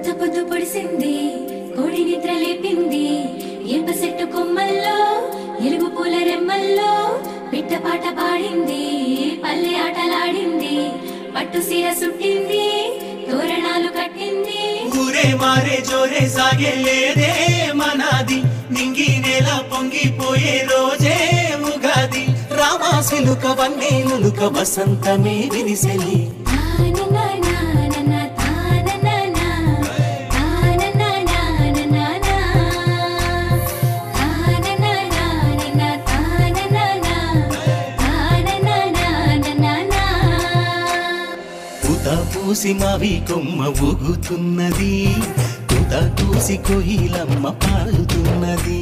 కొత్త పొద్దు పొడిసింది కోడి నిద్ర లేపింది ఏప చెట్టు కొమ్మల్లో ఎలుగు పూల రెమ్మల్లో పిట్ట పాట పాడింది పల్లె ఆటలాడింది పట్టు సీర సుట్టింది తోరణాలు కట్టింది ఊరే మారే జోరే సాగే లేదే మనాది నింగి నేల పొంగిపోయే రోజే ఉగాది రామాసిలుక వన్నేలుక వసంతమే విరిసెలి తాననానాననా, తాననానా, తాననానాననానా. తాననానాననా, తాననానా, తాననానాననానా. పూత పూసి మావి కొమ్మ ఊగుతున్నది పూత పూసి కోయిలమ్మ పాడుతున్నది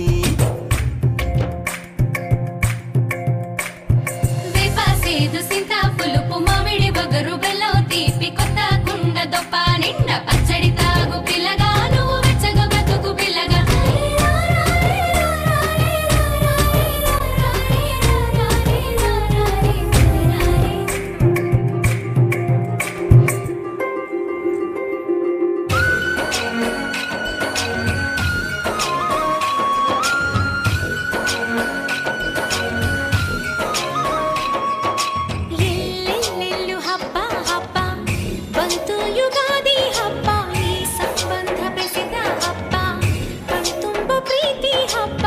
వేపాసేదు సింత పులుపు మామిడి బొగరు బెల్లం తీపి కొత్త కుండ దొప్ప నిండా పచ్చడి తాగు పిల్లగా నువ్వు వెచ్చగా బతుకు పిల్లగా ఎల్లెల్లెల్లు ಹಬ್ಬ ಹಬ್ಬ ಬಂತು ಯುಗಾದಿ ಹಬ್ಬ ಈ ಸಂಬಂಧ ಬೆಸೆದ ಹಬ್ಬ ಕಣ್ತುಂಬ ಪ್ರೀತಿ ಹಬ್ಬ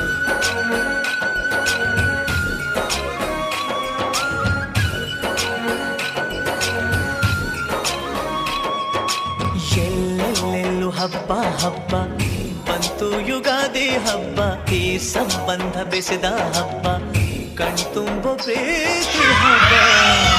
ಎಲ್ಲೆಲ್ಲೆಲ್ಲು ಹಬ್ಬ ಹಬ್ಬ ಬಂತು ಯುಗಾದಿ ಹಬ್ಬ ಈ ಸಂಬಂಧ ಬೆಸೆದ ಹಬ್ಬ ಕಣ್ತುಂಬ ಪ್ರೀತಿ ಹಬ್ಬ